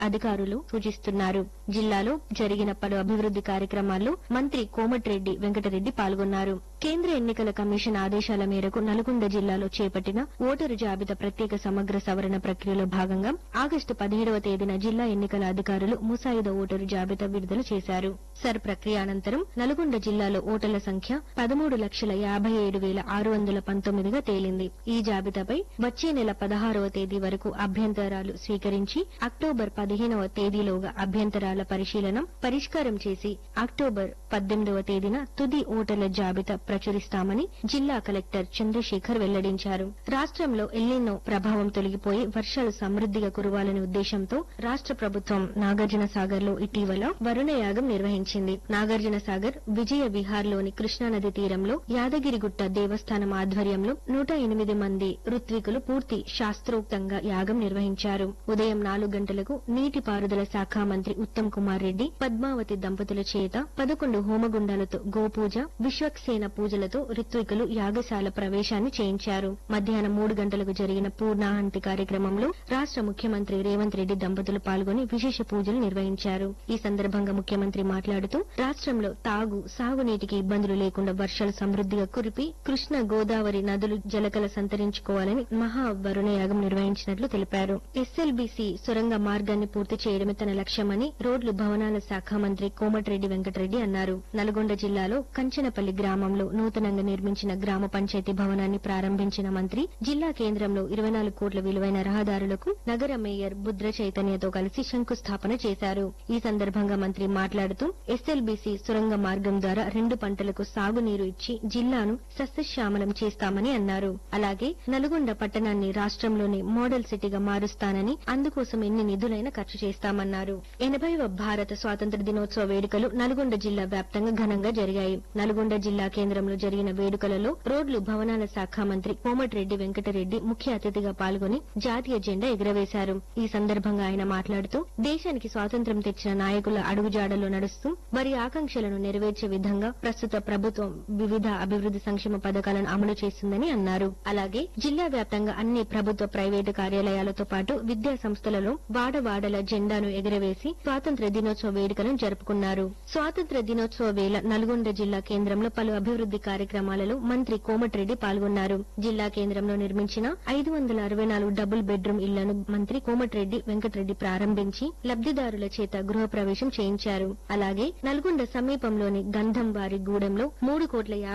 అధికారులు సూచిస్తున్నారు జిల్లాలో జరిగిన పలు అభివృద్ది కార్యక్రమాల్లో మంత్రి కోమటిరెడ్డి వెంకటరెడ్డి పాల్గొన్నారు కేంద్ర ఎన్నికల కమిషన్ ఆదేశాల మేరకు నల్గొండ జిల్లాలో చేపట్టిన ఓటరు జాబితా ప్రత్యేక సమగ్ర సవరణ ప్రక్రియలో భాగంగా ఆగస్టు పదిహేడవ తేదీన జిల్లా ఎన్నికల అధికారులు ముసాయిదా ఓటరు జాబితా విడుదల చేశారు సర్ ప్రక్రియ అనంతరం నల్గొండ జిల్లాలో ఓటర్ల సంఖ్య పదమూడు లక్షల యాభై ఏడు వేల ఆరు వందల పంతొమ్మిదిగా తేలింది ఈ జాబితాపై వచ్చే నెల పదహారవ తేదీ వరకు అభ్యంతరాలు స్వీకరించి అక్టోబర్ పదిహేనవ తేదీలోగా అభ్యంతరాల పరిశీలన పరిష్కారం చేసి అక్టోబర్ పద్దెనిమిదవ తేదీన తుది ఓటర్ల జాబితా ప్రచురిస్తామని జిల్లా కలెక్టర్ చంద్రశేఖర్ వెల్లడించారు రాష్ట్రంలో ఎల్లినో ప్రభావం తొలగిపోయి వర్షాలు సమృద్దిగా కురవాలనే ఉద్దేశంతో రాష్ట్ర ప్రభుత్వం నాగార్జున సాగర్ లో ఇటీవల వరుణయాగం నిర్వహించింది నాగార్జున సాగర్ విజయ విహార్ లోని కృష్ణానది తీరంలో యాదగిరిగుట్ట దేవస్థానం ఆధ్వర్యంలో నూట ఎనిమిది మంది ఋత్వికులు పూర్తి శాస్త్రోక్తంగా యాగం నిర్వహించారు ఉదయం నాలుగు గంటలకు నీటిపారుదల శాఖ మంత్రి ఉత్తమ్ కుమార్ రెడ్డి పద్మావతి దంపతుల చేత పదకొండు హోమగుండాలతో గోపూజ విశ్వక్సేన పూజలతో ఋత్వికులు యాగశాల ప్రవేశాన్ని చేయించారు మధ్యాహ్నం మూడు గంటలకు జరిగిన పూర్ణాహంతి కార్యక్రమంలో రాష్ట్ర ముఖ్యమంత్రి రేవంత్ రెడ్డి దంపతులు పాల్గొని విశేష పూజలు నిర్వహించారు ఈ సందర్భంగా ముఖ్యమంత్రి మాట్లాడుతూ రాష్ట్రంలో తాగు సాగునీటికి ఇబ్బందులు లేకుండా వర్షాలు సమృద్దిగా కురిపి కృష్ణ గోదావరి నదులు జలకల సంతరించుకోవాలని మహా వరుణయాగం నిర్వహించినట్లు తెలిపారు ఎస్ఎల్బీసీ సొరంగ మార్గాన్ని పూర్తి చేయడమే తన లక్ష్యమని రోడ్లు భవనాల శాఖ మంత్రి కోమటిరెడ్డి వెంకటరెడ్డి అన్నారు నల్గొండ జిల్లాలో కంచనపల్లి గ్రామంలో నూతనంగా నిర్మించిన గ్రామ పంచాయతీ భవనాన్ని ప్రారంభించిన మంత్రి జిల్లా కేంద్రంలో ఇరవై నాలుగు కోట్ల విలువైన రహదారులకు నగర మేయర్ బుద్ర చైతన్యతో కలిసి శంకుస్థాపన చేశారు ఈ సందర్భంగా మంత్రి మాట్లాడుతూ ఎస్ఎల్బీసీ సొరంగ మార్గం ద్వారా రెండు పంటలకు సాగునీరు ఇచ్చి జిల్లాను సస్యశ్యామలం చేస్తామని అన్నారు అలాగే నల్గొండ పట్టణాన్ని రాష్ట్రంలోని మోడల్ సిటీగా మారుస్తానని అందుకోసం ఎన్ని నిధులైనా ఖర్చు చేస్తామన్నారు ఎనభైవ భారత స్వాతంత్ర దినోత్సవ వేడుకలు నల్గొండ జిల్లా వ్యాప్తంగా ఘనంగా జరిగాయి నల్గొండ జిల్లా కేంద్రంలో జరిగిన వేడుకలలో రోడ్లు భవనాల శాఖ మంత్రి కోమటిరెడ్డి వెంకటరెడ్డి ముఖ్య అతిథిగా పాల్గొని జాతీయ జెండా ఎగురవేశారు ఈ సందర్భంగా ఆయన మాట్లాడుతూ దేశానికి స్వాతంత్ర్యం తెచ్చిన నాయకుల అడుగుజాడల్లో నడుస్తూ వారి ఆకాంక్షలను నెరవేర్చే విధంగా ప్రస్తుత ప్రభుత్వం వివిధ అభివృద్ది సంక్షేమ పథకాలను అమలు చేస్తుందని అన్నారు అలాగే జిల్లా వ్యాప్తంగా అన్ని ప్రభుత్వ ప్రైవేటు కార్యాలయాలతో పాటు విద్యా సంస్థలలో వాడవాడల జెండాను ఎగురవేసి స్వాతంత్ర దినోత్సవ వేడుకలను జరుపుకున్నారు స్వాతంత్ర దినోత్సవ వేళ నల్గొండ జిల్లా కేంద్రంలో పలు అభివృద్ది కార్యక్రమాలలో మంత్రి కోమటిరెడ్డి పాల్గొన్నారు జిల్లా కేంద్రంలో నిర్మించిన ఐదు వందల అరవై నాలుగు డబుల్ బెడ్రూమ్ ఇళ్లను మంత్రి కోమటిరెడ్డి వెంకటరెడ్డి ప్రారంభించి లబ్దిదారుల చేత గృహప్రవేశం చేయించారు అలాగే నల్గొండ సమీపంలోని గంధం వారి గూడెంలో మూడు కోట్ల యాభై